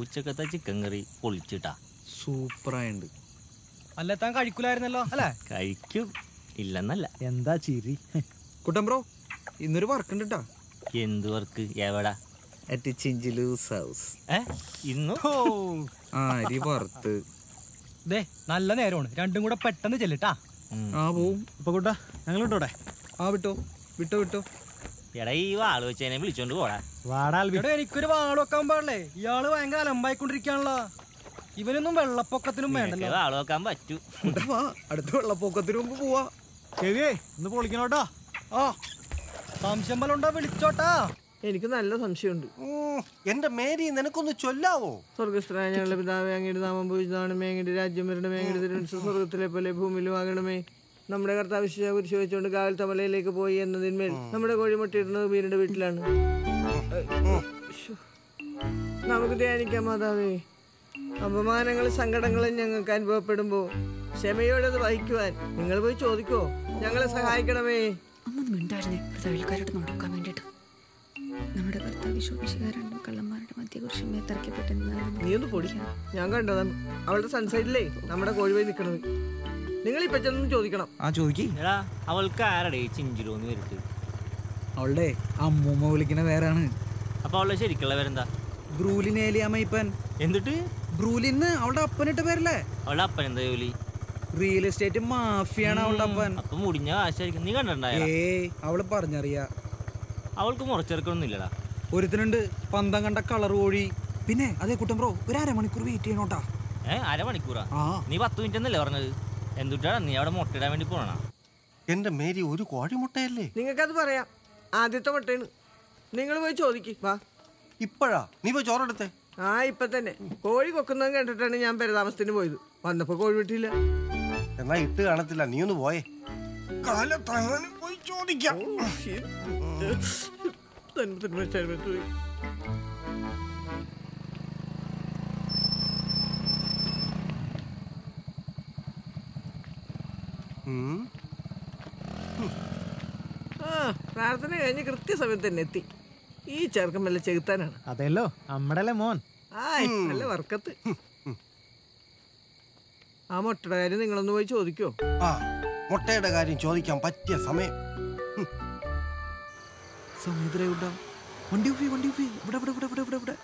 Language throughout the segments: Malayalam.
ഉച്ചക്കത്തെ ചിക്കൻ കറി പൊളിച്ചിട്ടാ സൂപ്പറായുണ്ട് അല്ല താൻ കഴിക്കൂലായിരുന്നല്ലോ അല്ലേ കഴിക്കും ഇല്ലെന്നല്ല എന്താ ചിരി കുട്ടൻ ബ്രോ ഇന്നൊരു വർക്ക് ഉണ്ട് കേട്ടാ എന്ത് വർക്ക് എവിടാ അറ്റ് ചിഞ്ചിലൂസ് ഹൗസ് ഏ ഇന്നു ഓ ആ അരി വറുത്ത് ദേ നല്ല നേരമാണ് രണ്ടും കൂടെ പെട്ടെന്ന് ചെല്ലിട്ടാ ഉം. ആ പോവും ഇപ്പൊ കൂട്ടാ ഞങ്ങൾ ഇട്ടോടെ ആ വിട്ടോ വിട്ടോ വിട്ടോ എടാ ഈ വാള് വെച്ചതിനെ വിളിച്ചോണ്ട് പോടാ വാടാൽ എനിക്കൊരു വാട് വെക്കാൻ പാടില്ലേ ഇയാള് ഭയങ്കര അലമ്പായിക്കൊണ്ടിരിക്കാണല്ലോ ഇവനൊന്നും വെള്ളപ്പൊക്കത്തിനും നിനക്ക് വേണ്ടല്ലോ വാള് വെക്കാൻ പറ്റൂ കുട്ടാ വാ അടുത്ത വെള്ളപ്പൊക്കത്തിന് മുമ്പ് പോവാ ചെവിയേ ഇന്ന് പൊളിക്കണോട്ടാ ആ സംശയം പോലെ ഉണ്ടോ വിളിച്ചോട്ടാ എനിക്ക് നല്ല സംശയമുണ്ട് ഉം, എന്റെ മേരി നിനക്കൊന്ന് ചൊല്ലാവോ സ്വർഗസ്ഥനായ ഞങ്ങളുടെ പിതാവേ അങ്ങയുടെ നാമം പൂജിതമാണമേ അങ്ങയുടെ രാജ്യം വരണമേ അങ്ങയുടെ തിരുവനന്തപുരം സ്വർഗത്തിലെ പോലെ ഭൂമിയിലും ആകണമേ നമ്മുടെ കർത്താവ് വിശ്വ കുരിശ് വെച്ചുകൊണ്ട് കാവൽ തമലയിലേക്ക് പോയി എന്നതിന്മേൽ നമ്മുടെ കോഴിമുട്ടയിടുന്നത് വീടിന്റെ വീട്ടിലാണ് ശ്ശോ. നമുക്ക് ധ്യാനിക്കാം മാതാവേ അപമാനങ്ങളും സങ്കടങ്ങളും ഞങ്ങൾക്ക് അനുഭവപ്പെടുമ്പോൾ ക്ഷമയോടെ അത് വഹിക്കുവാൻ നിങ്ങൾ പോയി ചോദിക്കോ ഞങ്ങളെ സഹായിക്കണമേ ഒന്നും മിണ്ടായിരുന്നേ വെറുതെ അയൽക്കാരോട് നടക്കാൻ വേണ്ടിയിട്ട് നമ്മുടെ ഭർത്താവ് വിശ്വസിക്കുക രണ്ടും കള്ളന്മാരുടെ മധ്യകുറിച്ച് മേത്തറക്കപ്പെട്ടെന്ന് നീ ഒന്ന് പൊടി ഞാൻ കണ്ടതാണ് അവളുടെ സൺസൈഡിലേ നമ്മുടെ കോഴി പോയി നിൽക്കണത് നിങ്ങൾ ഇപ്പൊ ചെന്ന് ചോദിക്കണം ആ ചോദിക്കേ എടാ അവൾക്ക് ആരടേ ചിഞ്ചിലോന്ന് വരട്ട് അവളുടെ അമ്മൂമ്മ വിളിക്കണ വേറാണ് അപ്പൊ അവളുടെ ശരിക്കുള്ള പേരെന്താ ബ്രൂലിൻ ഏലിയാമയ്പ്പൻ എന്നിട്ട് ബ്രൂലിന്ന് അവളുടെ അപ്പനിട്ട പേരല്ലേ അവളുടെ അപ്പൻ എന്താ ജോലി റിയൽ എസ്റ്റേറ്റ് മാഫിയാണ് അവളുടെ അപ്പൻ അപ്പൊ മുടിഞ്ഞ കാശായിരിക്കും നീ കണ്ടിട്ടുണ്ടായ ഏയ് അവള് പറഞ്ഞറിയാ അവൾക്ക് മുറച്ചെറുക്കൊന്നും ഇല്ലടാ ഒരുത്തിനുണ്ട് പന്തം കണ്ട കളർ കോഴി പിന്നെ അതേ കുട്ടം ബ്രോ ഒരു അരമണിക്കൂർ വെയിറ്റ് ചെയ്യണോട്ടാ ഏ അരമണിക്കൂറാ ആ നീ പത്ത് മിനിറ്റ് എന്നല്ലേ പറഞ്ഞത് എന്തുട്ടാ നീ അവിടെ മുട്ടയിടാൻ വേണ്ടി പോണ എന്റെ മേരി ഒരു കോഴിമുട്ടയല്ലേ നിങ്ങൾക്കത് പറയാം ആദ്യത്തെ മുട്ടയാണ് നിങ്ങൾ പോയി ചോദിക്ക് വാ ഇപ്പോഴാ നീ പോയി ചോറെടുത്തേ ആ ഇപ്പൊ തന്നെ കോഴി കൊക്കുന്നത് കണ്ടിട്ടാണ് ഞാൻ പെരതാമസത്തിന് പോയത് വന്നപ്പോ കോഴി വിട്ടില്ല എന്നാ ഇട്ട് കാണത്തില്ല നീ ഒന്ന് പോയേ കാലത്തങ്ങനെ പോയി ചോദിക്കാം ഉം. ആ പ്രാർത്ഥന കഴിഞ്ഞ് കൃത്യസമയത്ത് തന്നെ എത്തി ഈ ചെറുക്കം വല്ല ചെകുത്താനാണ് അതെല്ലോ നമ്മടെ മോൻ ആയ് നല്ല വർക്കത്ത് ആ മുട്ടയുടെ കാര്യം നിങ്ങളൊന്ന് പോയി ചോദിക്കോ ആ മുട്ടയുടെ കാര്യം ചോദിക്കാൻ പറ്റിയ സമയം സമയത്തിലേ കൂട്ടാ വണ്ടി ഉഫി വണ്ടി ഉഫി ഇവിടെ ഇവിടെ ഇവിടെ ഇവിടെ ഇവിടെ ഇവിടെ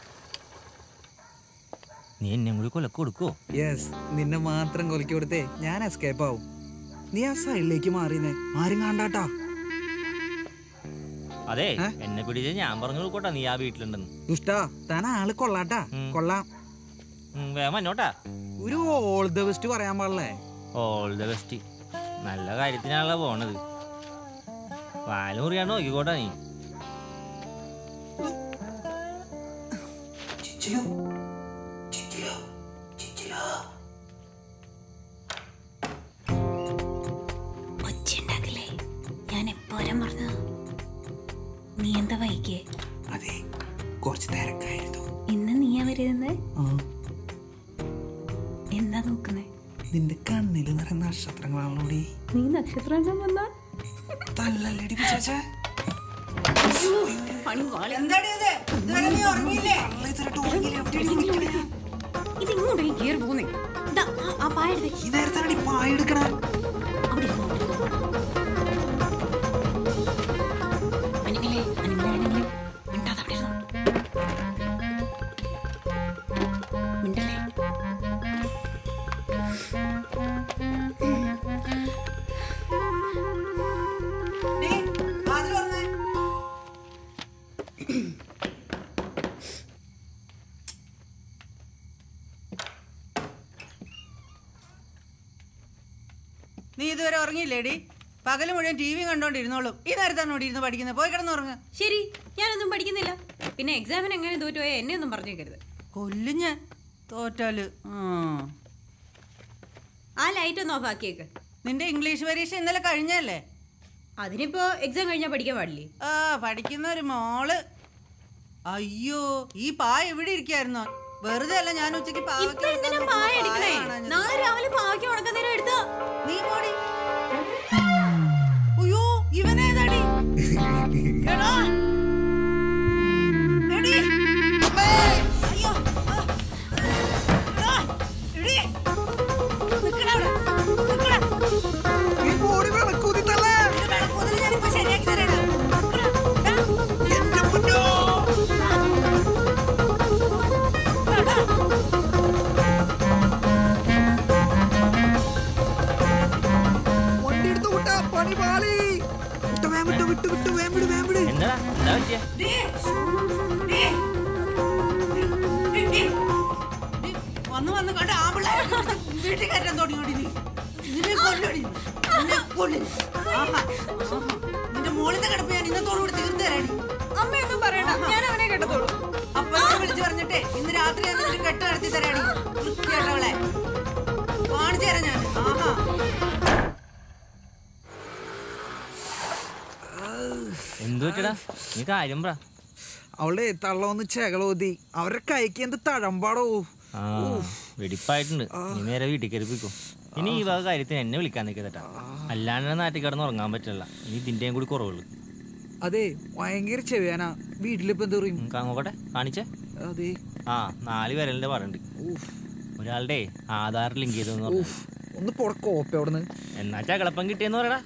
നീ എന്നെ കൂടി കൊലക്ക് കൊടുക്കോ യെസ് നിന്നെ മാത്രം കൊലക്കി കൊടുത്തേ ഞാൻ എസ്കേപ്പ് ആവും നീ ആ സൈഡിലേക്ക് മാറിയെന്നേ ആരും കാണാട്ടാ അതെ എന്നെ പിടിച്ച് ഞാൻ പറഞ്ഞു കൊടുക്കോട്ടാ നീ ആ വീട്ടിലുണ്ടെന്ന് ദുഷ്ടാ താൻ ആള് കൊള്ളാട്ടാ കൊള്ളാം ഉം, വേഗം വന്നോട്ടാ ഒരു ഓൾ ദ ബെസ്റ്റ് പറയാൻ പാടില്ലേ ഓൾ ദ ബെസ്റ്റ് നല്ല കാര്യത്തിനാണല്ലോ പോണത് പാല് മുറിയാണ്ട് നോക്കിക്കോട്ടാ നീ ഒച്ചുണ്ടാക്കില്ലേ ഞാൻ എപ്പോഴും പറഞ്ഞത് നീ എന്താ വൈകിയേ അതെ കുറച്ച് തിരക്കായിരുന്നു ഇന്ന് നീയാ വരുന്നത് ആ എന്താ നോക്കുന്നേ നിന്റെ കണ്ണിൽ നിറയെ നക്ഷത്രങ്ങളാണല്ലോടി നീ നക്ഷത്രം കാണാൻ വന്നാ തല്ലല്ലേടി പിശാചേ. ഇത് ഇങ്ങോട്ടേക്ക് കേറി പോന്നേ ദാ, ആ- ആ പായ എടുത്തേ. ഈ നേരത്താണടി പായ എടുക്കണേ അവിടെ ഇരുന്നോ, അവിടെ ഇരുന്നോ. അനിമലേ, അനിമലേ, അനിമലേ. മിണ്ടാതെ അവിടെ ഇരുന്നോ. മിണ്ടല്ലേ നീ ഇതുവരെ ഉറങ്ങിയില്ലേടി പകല് മുഴുവൻ ടി വി കണ്ടോണ്ടിരുന്നോളും ഈ നേരത്താണ് ഇവിടെ ഇരുന്ന് പഠിക്കുന്നത് പോയി കിടന്നുറങ്ങ ശരി ഞാനൊന്നും പഠിക്കുന്നില്ല പിന്നെ എക്സാമിന് എങ്ങനെ തോറ്റുപോയാൽ എന്നെ ഒന്നും പറഞ്ഞേക്കരുത് കൊല്ലും ഞാൻ തോറ്റാല് ഉം. ആ ലൈറ്റ് ഒന്ന് ഓഫ് ആക്കിയേക്ക് നിന്റെ ഇംഗ്ലീഷ് പരീക്ഷ ഇന്നലെ കഴിഞ്ഞല്ലേ അതിനിപ്പോ എക്സാം കഴിഞ്ഞാൽ പഠിക്കാൻ പാടില്ലേ ആ പഠിക്കുന്ന ഒരു മോള് അയ്യോ ഈ പായ ഇവിടെ ഇരിക്കായിരുന്നോ വെറുതെ അല്ല ഞാൻ ഉച്ചക്ക് ഇപ്പൊ എന്തിനാ പായ എടുക്കണേ നാളെ രാവിലെ പാവയ്ക്ക് ഉണക്കുന്നേരം എടുത്തോ നീ പോടി അയ്യോ ഇവനേതാടി എടാ എടി അമ്മേ! അയ്യോ ആ, വീട്ടിൽ കയറ്റാൻ തുടങ്ങിയോടി നീ നിന്നെ കൊല്ലടി നിന്നെ കൊല്ലും ആഹാ ആഹാ. നിന്റെ മോളിത്തെ കിടപ്പ് ഞാൻ ഇന്നത്തോടുകൂടി തീർന്നു തരാടി അമ്മയൊന്നും പറയണ്ട ഞാൻ അവനെ കേട്ടതോളൂ അപ്പൊ എന്നെ വിളിച്ചു പറഞ്ഞിട്ടേ ഇന്ന് രാത്രി ഞാൻ നിനക്ക് കെട്ട് നടത്തി തരാടി വൃത്തിയായിട്ടവളെ കാണിച്ചു തരാം ഞാൻ ആഹാ എന്തു പറ്റടാ നീ കാര്യം പറ അവളെ തള്ളവന്ന് ചെകളോതി അവരുടെ കൈക്ക് എന്ത് തഴമ്പാടോ ആ വെടിപ്പായിട്ടുണ്ട് നീ നേരെ വീട്ടിൽ കയറിപ്പിക്കും ഇനി ഈ വക കാര്യത്തിന് എന്നെ വിളിക്കാൻ നിൽക്കതട്ടാ അല്ലാണ്ട് നാട്ടിൽ കിടന്ന് ഉറങ്ങാൻ പറ്റില്ല ഇനി ഇതിന്റെയും കൂടി കുറവുള്ളു അതെ ഭയങ്കര ചെവിയാനാ വീട്ടിലിപ്പോ എന്ത് പറയും നോക്കട്ടെ കാണിച്ചേ അതെ ആ നാല് വിരലിന്റെ പറയുണ്ട് ഒരാളുടെ ആധാർ ലിങ്ക് ചെയ്തെന്ന് പറഞ്ഞു ഊഫ്, ഒന്ന് പൊട കോപ്പ അവിടുന്ന് എന്നാ ചകളപ്പം കിട്ടിയെന്ന് പറയടാ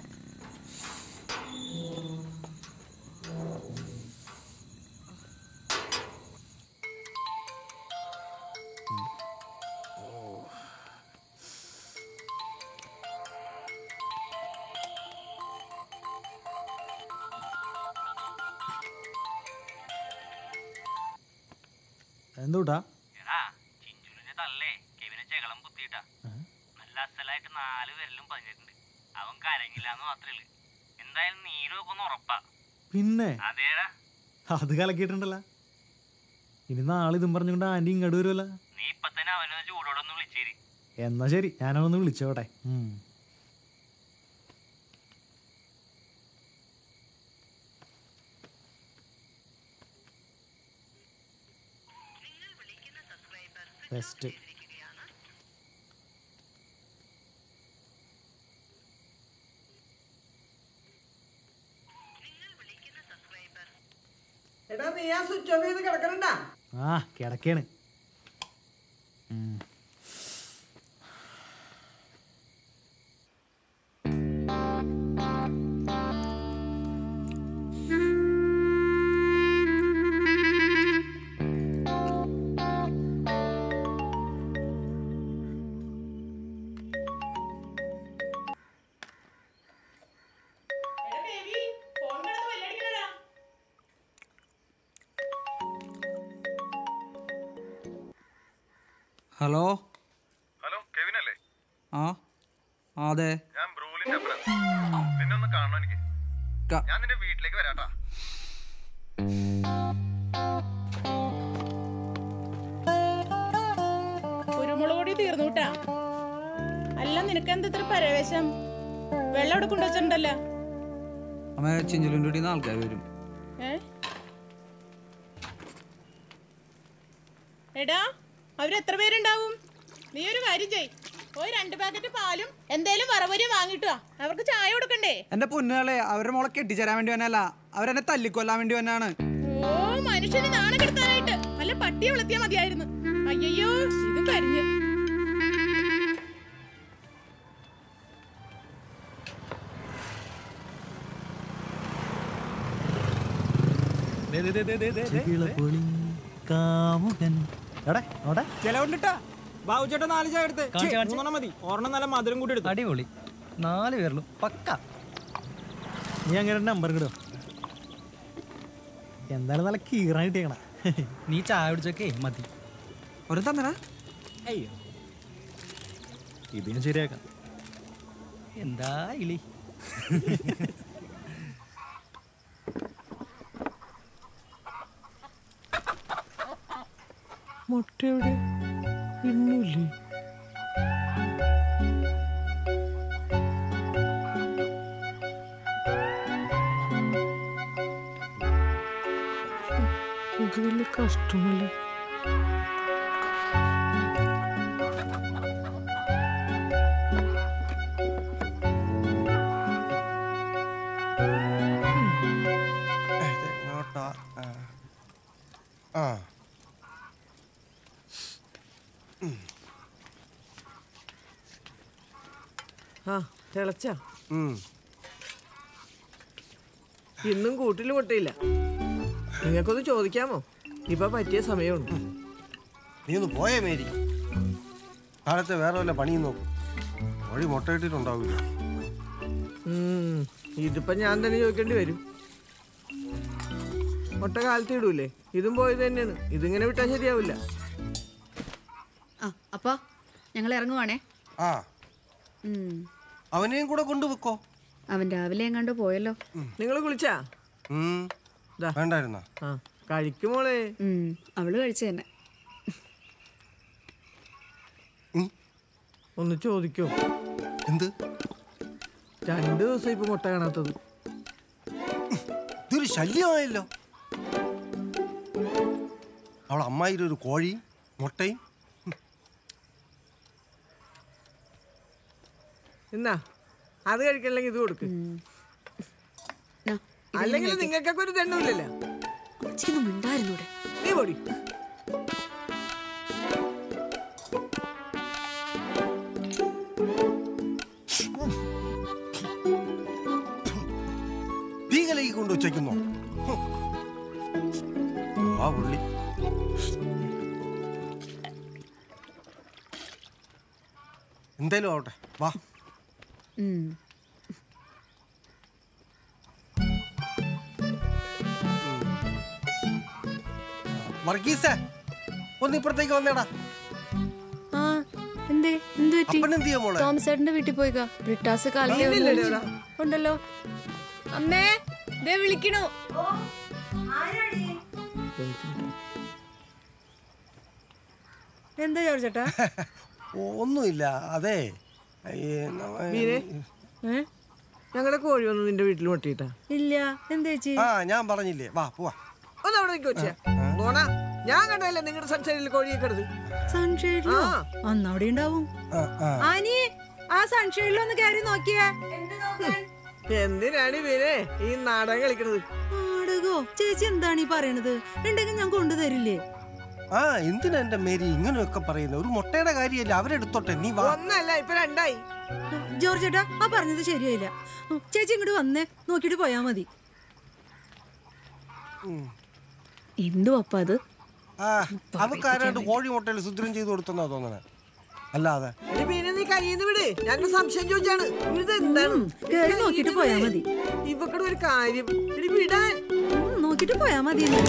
എന്തൂട്ടാ എടാ ചിഞ്ചുലിന്റെ തള്ളേ കെവിനെ ചെകളം കുത്തിയിട്ടാ നല്ല അസലായിട്ട് നാല് വിരലും പതിഞ്ഞിട്ടുണ്ട് അവൻ കരങ്ങില്ല എന്ന് മാത്രമേ ഉള്ളൂ എന്തായാലും നീരൊക്കെ ഒന്ന് ഉറപ്പാ പിന്നെ അതേടാ അത് കലക്കിയിട്ടുണ്ടല്ലോ ഇനി നാളെ ഇതും പറഞ്ഞുകൊണ്ട് ആൻറ്റി ഇങ്ങോട്ട് വരുമല്ലോ നീ ഇപ്പൊ തന്നെ അവനൊന്ന് ചൂടോടെ ഒന്ന് വിളിച്ചേരി എന്നാ ശരി ഞാനവന്ന് വിളിച്ചോട്ടെ ഉം. ബെസ്റ്റ് എടാ നീ ആ സ്വിച്ച് ഓഫ് ചെയ്ത് കിടക്കണണ്ടാ ആ കിടക്കാണ് ഹലോ ഹലോ കെവിൻ അല്ലേ ആ ആ, അതെ ഞാൻ ബ്രൂലിന്റെ അപ്പുറം നിന്നെ ഒന്ന് കാണണം എനിക്ക് ക- ഞാൻ നിന്റെ വീട്ടിലേക്ക് വരാട്ടാ കുരുമുളക് പൊടി തീർന്നു കൂട്ടാ അല്ല നിനക്ക് എന്താ ഇത്ര പരവേശം വെള്ളം അവിടെ കൊണ്ടുവച്ചിട്ടുണ്ടല്ലോ അമ്മ ചിഞ്ചുലിൻ്റെ കൂടി ആൾക്കാർ വരും ഏ എടാ അവരെത്ര പേരുണ്ടാവും നീ ഒരു കാര്യം ചെയ് പോയി രണ്ട് പാക്കറ്റ് പാലും എന്തേലും വറവരി വാങ്ങിട്ടുവാ അവർക്ക് ചായ കൊടുക്കണ്ടേ എന്റെ പൊന്നുകളെ അവരുടെ മോളെ കെട്ടിച്ചേരാൻ വേണ്ടി വന്നല്ല അവരെന്നെ തല്ലിക്കൊല്ലാൻ വേണ്ടി വന്നാണ് ഓ മനുഷ്യന് നാണം കെടുത്താനായിട്ട് അല്ല പട്ടിയെ വളർത്തിയാ മതിയായിരുന്നു അയ്യോ ഇത് കരിഞ്ഞ് കാമുകൻ എടെ അവിടെ ചെലവുണ്ടിട്ടാ ബാബുചേട്ടൻ നാല് ചായ എടുത്ത് മൂന്നെണ്ണം മതി ഒരെണ്ണം നല്ല മധുരം കൂടി എടുത്തു അടിപൊളി നാല് പേരിലും പക്ക നീ അങ്ങനെ നമ്പർ കിടുക എന്തായാലും നല്ല കീറാൻ കിട്ടിയേക്കണ നീ ചായ കുടിച്ചൊക്കെ മതി ഒരു തന്നടാ അയ്യോ ഇത് ഞാൻ ശരിയാക്കാം എന്താ ഇളി മുട്ട എവിടെ ഇന്നില്ലേ ഇത് വലിയ കഷ്ടമല്ലേ എങ്ങോട്ടാ ആ. ആ ആ തിളച്ച ഉം. ഇന്നും കൂട്ടിൽ മുട്ടയില്ല നിങ്ങൾക്കൊന്ന് ചോദിക്കാമോ ഇപ്പൊ പറ്റിയ സമയമാണ് നീ ഒന്ന് പോയേ മേരി കാലത്തെ വേറെ വല്ല പണിയും നോക്കും വഴി മുട്ടയിട്ടിട്ടുണ്ടാവില്ല ഉം, ഇതിപ്പോ ഞാൻ തന്നെ ചോദിക്കേണ്ടി വരും മുട്ട കാലത്ത് ഇടൂലേ ഇതും പോയത് തന്നെയാണ് ഇതിങ്ങനെ വിട്ടാൽ ശരിയാവില്ല ആ അപ്പാ ഞങ്ങൾ ഇറങ്ങുവാണേ ആ ഉം. അവനെയും കൂടെ കൊണ്ടുവെക്കോ അവൻ രാവിലെ എങ്ങാണ്ട് പോയല്ലോ നിങ്ങൾ കുളിച്ചാ ഉം. ദാ. വേണ്ടായിരുന്ന ആ കഴിക്കുമോളെ ഉം. അവള് കഴിച്ചു തന്നെ ഒന്ന് ചോദിക്കോ എന്ത് രണ്ടു ദിവസം ഇപ്പൊ മുട്ട കാണാത്തത് ഇതൊരു ശല്യമായല്ലോ അവൾ അമ്മായിയുടെ ഒരു കോഴിയും മുട്ടയും എന്നാ അത് കഴിക്കണമെങ്കിൽ ഇത് കൊടുക്ക് നാ, ഇത് അല്ലെങ്കിൽ കഴിക്ക്. നിങ്ങൾക്കൊക്കെ ഒരു തെണ്ണമില്ലല്ലോ അമ്മച്ചിക്കൊന്നും മിണ്ടായിരുന്നൂടെ നീ പൊടി തീകലേക്ക് കൊണ്ട് വെച്ചേക്കുന്നോ ഹും. ആ പുള്ളി എന്തേലും ആവട്ടെ വാ ഉം. വർഗീസേ ഒന്ന് ഇപ്പുറത്തേക്ക് വന്നേടാ ആ എന്തേ എന്ത് പറ്റി അപ്പനെന്ത് ചെയ്യാ മോളെ തോമസ് ചേട്ടന്റെ വീട്ടിൽ പോയിക്കാ ബ്രിട്ടാസ് കാലത്തെ ഒന്ന് ഇല്ലില്ലല്ലോ വിളിച്ചു. ഉണ്ടല്ലോ അമ്മേ ദേ വിളിക്കണു എന്താ ജോർജ് ചേട്ടാ ഒന്നുമില്ല അതെ ഈ നമ്മ- മീനെ ഏ? ഞങ്ങളുടെ കോഴി വന്ന് നിന്റെ വീട്ടിൽ മുട്ടിയിട്ടാ ഇല്ല എന്താ ചേച്ചി ആ ഞാൻ പറഞ്ഞില്ലേ വാ പോവാ ഒന്ന് അവിടെ നിൽക്കി വെച്ചാ നോണ ഞാൻ കണ്ടല്ലേ നിങ്ങളുടെ സൺസൈഡിൽ കോഴിയെ കിടത് സൺഷെയ്ഡിലോ ആ. അന്ന് അവിടെ ഉണ്ടാവും ആ, ആ. ആനി ആ സൺഷെയ്ഡിലൊന്ന് കയറി നോക്കിയേ എന്തിനാണ് മീനെ ഈ നാടകം കളിക്കണത് നാടകോ ചേച്ചി എന്താണ് ഈ പറയണത് ഉണ്ടെങ്കിൽ ഞാൻ കൊണ്ടുതരില്ലേ ആ എന്തിനാ എന്റെ മേരി ഇങ്ങനെയൊക്കെ പറയുന്നത് ഒരു മുട്ടയുടെ കാര്യമല്ല അവരെടുത്തോട്ടെ നീ വാ ഒന്നല്ല ഇപ്പൊ രണ്ടായി ജോർജ് ചേട്ടാ ആ പറഞ്ഞത് ശരിയായില്ല ഉം, ചേച്ചി ഇങ്ങോട്ട് വന്നേ നോക്കിയിട്ട് പോയാ മതി എന്തു അപ്പ അത് ആ അവർക്ക് ആരാണ്ട് കോഴി മുട്ടയിൽ സുദ്രം ചെയ്ത് കൊടുത്തെന്നാ തോന്നണേ അല്ലാതെ എടി മീനെ നീ കയ്യിന്ന് വിട് ഞാനൊരു സംശയം ചോദിച്ചാണ് ഇത് എന്താണ് കേറി നോക്കിയിട്ട് പോയാ മതി ഇവക്കടെ ഒരു കാര്യം എടി വിടാൻ ഉം, നോക്കിയിട്ട് പോയാ മതി നീ.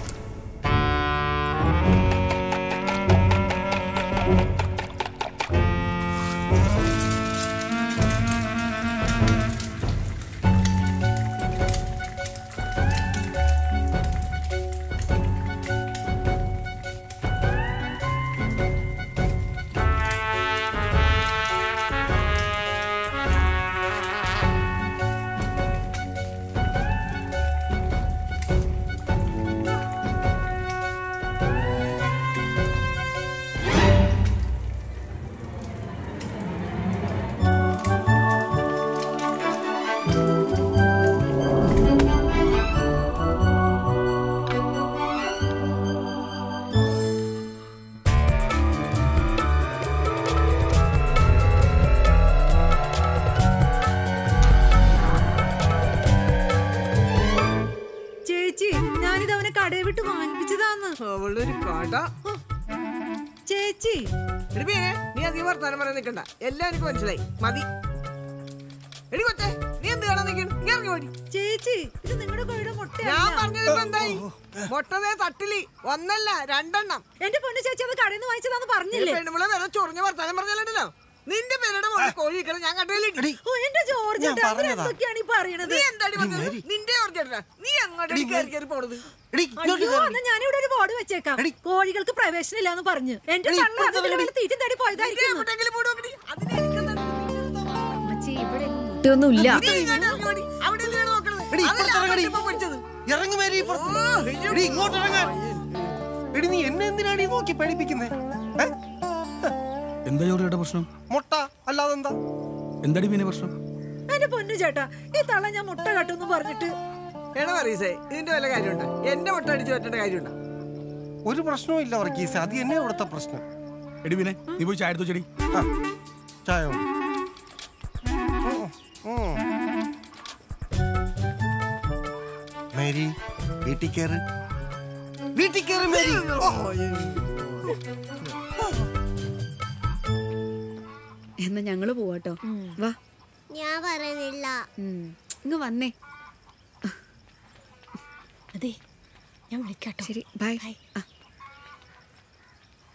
ചേച്ചി ഞാനിത് അവനെ കടയിൽ വിട്ട് വാങ്ങിപ്പിച്ചതാന്ന് അവളുടെ ഒരു കട ചേച്ചി എടി മീനെ നീ അധികം വർത്താനം പറയാൻ നിൽക്കണ്ട എല്ലാം എനിക്ക് മനസ്സിലായി മതി എടി കൊച്ചേ നീ എന്ത് കാണാൻ നിൽക്കണം നീ ഇറങ്ങി ഓടി ചേച്ചി ഇത് നിങ്ങളുടെ കോഴിയുടെ ഞാൻ മുട്ടയാണ് പറഞ്ഞത് ഇപ്പൊ എന്തായി മുട്ടതേ തട്ടിലി ഒന്നല്ല രണ്ടെണ്ണം എന്റെ പൊന്നു ചേച്ചി അത് കടയിൽ നിന്ന് വാങ്ങിച്ചതാന്ന് പറഞ്ഞില്ലേ പെണ്ണുമ്പളെ വേറെ ചൊറിഞ്ഞ വർത്താനം പറഞ്ഞല്ലോ നിന്റെ പേരുടെ മോളെ കോഴി നിൽക്കണം ഞാൻ കണ്ടതിലിട്ടി ഓ എന്റെ ജോർജ് ഞാൻ ചേട്ടാ, ഇവര് പറഞ്ഞതാ. എന്തൊക്കെയാണ് ഈ പറയണത് നീ എന്താടി പറഞ്ഞത് നിന്റെ ഓർജ്ജേട്ടാ നീ അങ്ങോട്ട് കയറി കയറി പോണത് എടി ഇങ്ങോട്ട് അയ്യോ എന്നാ ഞാനിവിടെ ഒരു ബോർഡ് വെച്ചേക്കാം കോഴികൾക്ക് പ്രവേശനം ഇല്ലാന്ന് പറഞ്ഞു എന്റെ എടി, കള്ള ഇപ്പുറത്തെ അതിന്റെ വഴി. മേലെ തീറ്റും തടി പോയതായിരിക്കും എവിടെയെങ്കിലും പോയി നോക്കടി അതിന് എനിക്കെന്താണ് അമ്മച്ചി ഇവിടെ എങ്ങും മുട്ടയൊന്നുമില്ല നീ ഇങ്ങോട്ട് ഇറങ്ങി ഓടി. അവിടെ എന്തിനാണ് നോക്കണത് എടി, അതല്ല ഇപ്പുറത്ത് ഇറങ്ങടി. ഇപ്പൊ പഠിച്ചത് ഇറങ്ങി മേരി ഇപ്പുറത്ത്. ഓ, അയ്യോ. എടി ഇങ്ങോട്ട് ഇറങ്ങാൻ എടി നീ എന്നെ എന്തിനാടി നോക്കി പേടിപ്പിക്കുന്നേ ഏ? എന്താ ജോലിയുടെ പ്രശ്നം മുട്ട അല്ലാതെന്താ എന്താടി പിന്നെ പ്രശ്നം എന്റെ പൊന്നു ചേട്ടാ ഈ തള്ള ഞാൻ മുട്ട കട്ടെന്ന് പറഞ്ഞിട്ട് എടാ പറയസേ ഇതിന്റെ വല്ല കാര്യമുണ്ടോ എന്റെ മുട്ട അടിച്ചു പറ്റേണ്ട കാര്യമുണ്ടോ ഒരു പ്രശ്നവും ഇല്ല വർഗീസ് അത് എന്നെ ഇവിടുത്തെ പ്രശ്നം എടി പിന്നെ നീ പോയി ചായ എടുത്തു ചെടി ആ ചായ കൊണ്ട്. ഉം, ഉം. മേരി വീട്ടിൽ കയറ് വീട്ടിൽ കയറി മേരി ഓ, എന്നാ ഞങ്ങള് പോവാട്ടോ വാ ഞാൻ പറയുന്നില്ല ഉം. ഇങ്ങ് വന്നേ അതെ ഞാൻ വിളിക്കാട്ടോ ശരി ബൈ ആ